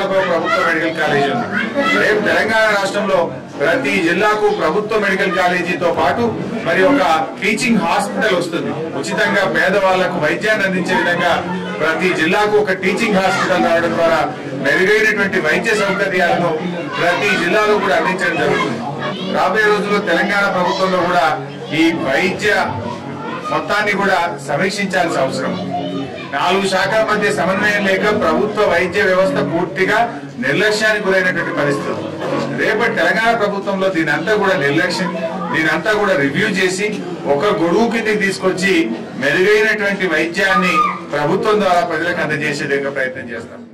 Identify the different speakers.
Speaker 1: జిల్లాకు ప్రభుత్వ medical college ఉంది రేపు తెలంగాణ రాష్ట్రంలో ప్రతి జిల్లాకు ప్రభుత్వ మెడికల్ కాలేజీతో పాటు మరి ఒక టీచింగ్ హాస్పిటల్ వస్తుంది ఉచితంగా పేదవాళ్లకు వైద్యాన్ని అందించే విధంగా ప్రతి జిల్లాకు ఒక టీచింగ్ హాస్పిటల్ రావడం ద్వారా మెరుగైనటువంటి వైద్య సౌకర్యాలను ప్రతి జిల్లాలో కూడా అందించడం జరుగుతుంది రాబోయే రోజుల్లో తెలంగాణ ప్రభుత్వంలో కూడా ఈ వైద్య మొత్తాన్ని కూడా సమీక్షించాల్సిన అవసరం ఉంది. నాలుగు శాఖల మధ్య సమన్వయం లేక ప్రభుత్వ వైద్య వ్యవస్థ పూర్తిగా నిర్లక్ష్యానికి గురైనటువంటి పరిస్థితి ఉంది. రేపటి తెలంగాణ ప్రభుత్వంలో దీని అంతా కూడా నిర్లక్ష్యం దీని అంతా కూడా రివ్యూ చేసి ఒక గొడుగు కిందకి తీసుకొచ్చి మెరుగైనటువంటి వైద్యాన్ని ప్రభుత్వం ద్వారా ప్రజలకు అందజేసే విధంగా ప్రయత్నం చేస్తాం